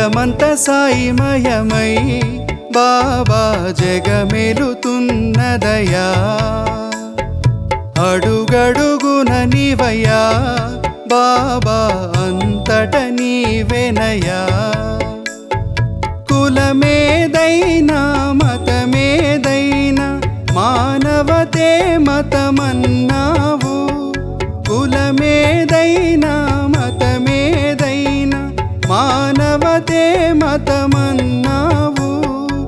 జగమంత సాయిమయమై బాబా జగమెలుతున్నదయా అడుగడుగున నీవయ్యా బాబా అంతట నీవెనయా కులమేదైనా మతమేదైనా మానవతే మతమన్నావు కులమేదైనా మతమేదైనా మానవతే మతమన్నావు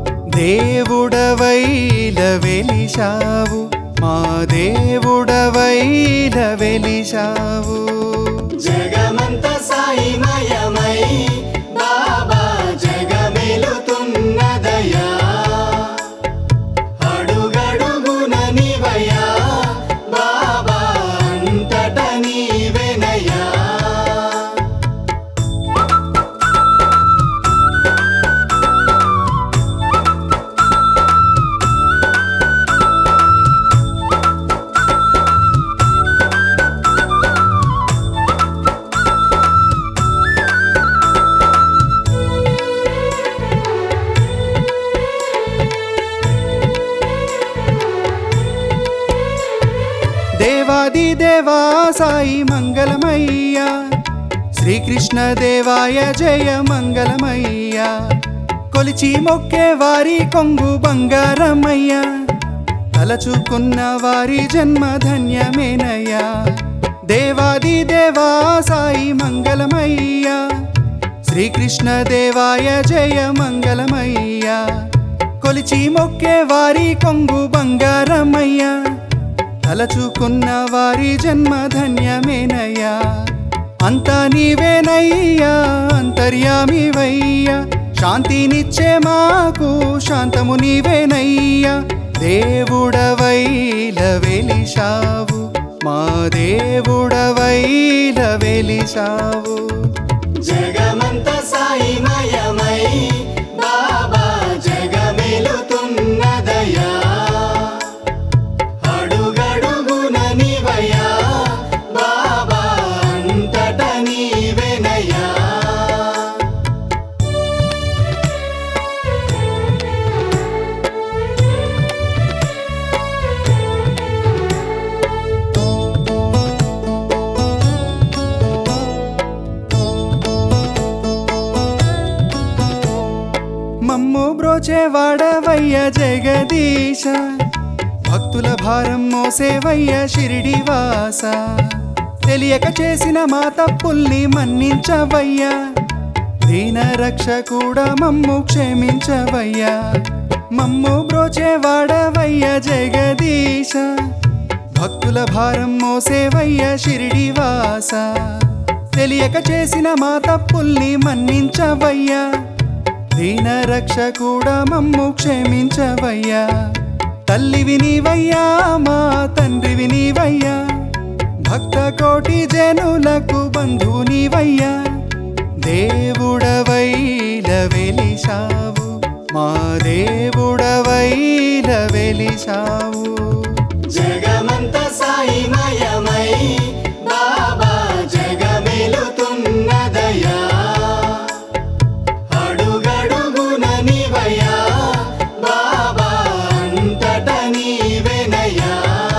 దేవుడవైల వెలిశావు మా దేవుడవైల వెలిశావు జగమంత సాయిమయమై బాబా జగమెలుతున్నదయా అడుగడుగున నీవయ్యా బాబా అంతట నీవెనయా దేవాది దేవా సాయి మంగళమయ్యా శ్రీకృష్ణ దేవాయ జయ మంగళమయ్యా కొలిచి మొక్కే వారి కొంగు బంగారమయ్యా తలచుకున్న వారి జన్మ ధన్యమేనయ్యా దేవాది దేవా సాయి మంగళమయ్యా శ్రీకృష్ణ దేవాయ జయ మంగళమయ్యా కొలిచి మొక్కే వారి కొంగు బంగారమయ్యా తలచుకున్న వారి జన్మ ధన్యమేనయ్యా అంతా నీవేనయ్యా అంతర్యామివయ్యా శాంతినిచ్చే మాకు శాంతము నీవేనయ్యా దేవుడవైల వెలిశావు మా దేవుడవైల వెలిశావు జగమంత సాయిమయమై బాబా జగమెలుతున్నదయా అడుగడుగున నీవయ్యా బాబా అంతట నీవెనయా మమ్ము బ్రోచే వాడవయ్య జగదీశ భక్తుల భారం మోసేవయ్య షిరిడివాస తెలియక చేసిన మా తప్పుల్ని మన్నించవయ్యా దీన రక్ష కూడా మమ్ము క్షమించవయ్యా మమ్ము బ్రోచే వాడవయ్య జగదీశ భక్తుల భారం మోసేవయ్య షిరిడివాస తెలియక చేసిన మా తప్పుల్ని మన్నించవయ్యా దీన రక్ష కూడా మమ్ము క్షమించవయ్యా తల్లివి నీవయ్యా మా తండ్రివి నీవయ్యా భక్త కోటి జనులకు బంధువు నీవయ్యా దేవుడవైల వెలిశావు మా దేవుడవైల వెలిశావు జగమంత సాయిమయమై బాబా జగమెలుతున్నదయా అడుగడుగున నీవయ్యా బాబా అంతట నీవెనయా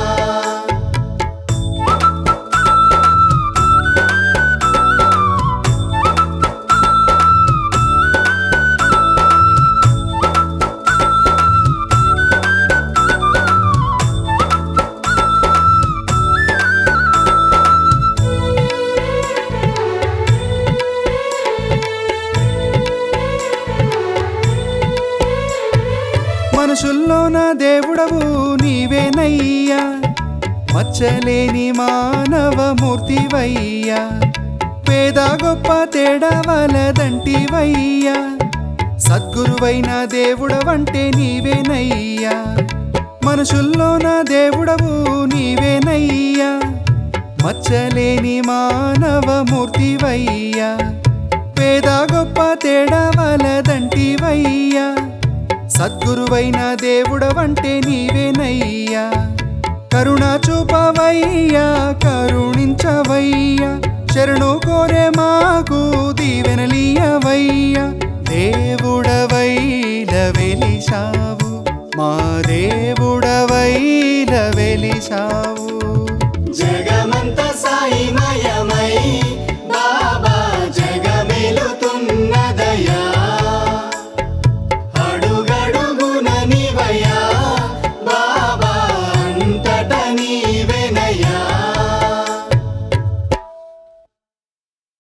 మనుషుల్లోన దేవుడవు నీవేనయ్యా మచ్చలేని మానవమూర్తివయ్యా పేద గొప్ప తేడవలదంటివయ్యా సద్గురువైన దేవుడవంటే నీవేనయ్యా మనుషుల్లోన దేవుడవు నీవేనయ్యా మచ్చలేని మానవమూర్తివయ్యా పేద గొప్ప తేడవలదంటివయ్యా సద్గురువైన దేవుడవంటే నీవేనయ్యా కరుణ చూపవయ్యా కరుణించవయ్యా శరణు కోరే మాకు దీవెనలీయవయ్యా దేవుడవైల వెలిశావు మా దేవుడవైల వెలిశావు